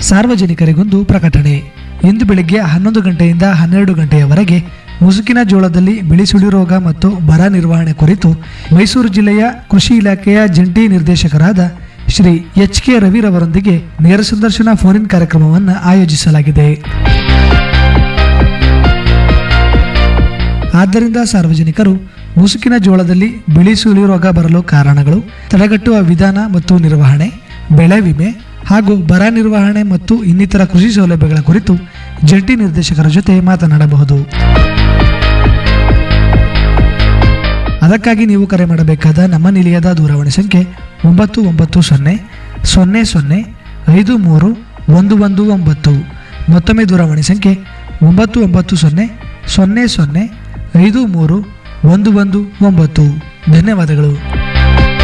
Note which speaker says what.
Speaker 1: ಸಾರ್ವಜನಿಕರಿಗೊಂದು ಪ್ರಕಟಣೆ ಇಂದು ಬೆಳಿಗ್ಗೆ ಹನ್ನೊಂದು ಗಂಟೆಯಿಂದ ಹನ್ನೆರಡು ಗಂಟೆಯವರೆಗೆ ಮುಸುಕಿನ ಜೋಳದಲ್ಲಿ ಬಿಳಿ ಸುಳಿ ರೋಗ ಮತ್ತು ಬರ ನಿರ್ವಹಣೆ ಕುರಿತು ಮೈಸೂರು ಜಿಲ್ಲೆಯ ಕೃಷಿ ಇಲಾಖೆಯ ಜಂಟಿ ನಿರ್ದೇಶಕರಾದ ಶ್ರೀ ಎಚ್ ಕೆ ರವಿರವರೊಂದಿಗೆ ನೇರ ಸಂದರ್ಶನ ಫೋನ್ ಇನ್ ಕಾರ್ಯಕ್ರಮವನ್ನು ಆಯೋಜಿಸಲಾಗಿದೆ ಆದ್ದರಿಂದ ಸಾರ್ವಜನಿಕರು ಮುಸುಕಿನ ಜೋಳದಲ್ಲಿ ಬಿಳಿ ಸುಳಿ ರೋಗ ಬರಲು ಕಾರಣಗಳು ತಡೆಗಟ್ಟುವ ವಿಧಾನ ಮತ್ತು ನಿರ್ವಹಣೆ ಬೆಳೆ ವಿಮೆ ಹಾಗೂ ಬರ ನಿರ್ವಹಣೆ ಮತ್ತು ಇನ್ನಿತರ ಕೃಷಿ ಸೌಲಭ್ಯಗಳ ಕುರಿತು ಜಂಟಿ ನಿರ್ದೇಶಕರ ಜೊತೆ ಮಾತನಾಡಬಹುದು ಅದಕ್ಕಾಗಿ ನೀವು ಕರೆ ಮಾಡಬೇಕಾದ ನಮ್ಮ ನಿಲಯದ ದೂರವಾಣಿ ಸಂಖ್ಯೆ ಒಂಬತ್ತು ಒಂಬತ್ತು ಸೊನ್ನೆ ಸೊನ್ನೆ ಸೊನ್ನೆ ಐದು ಮೂರು ಒಂದು ಒಂದು ಒಂಬತ್ತು ಮತ್ತೊಮ್ಮೆ ದೂರವಾಣಿ ಸಂಖ್ಯೆ ಒಂಬತ್ತು ಒಂಬತ್ತು ಸೊನ್ನೆ ಸೊನ್ನೆ ಸೊನ್ನೆ ಐದು ಮೂರು ಒಂದು ಒಂದು ಒಂಬತ್ತು ಧನ್ಯವಾದಗಳು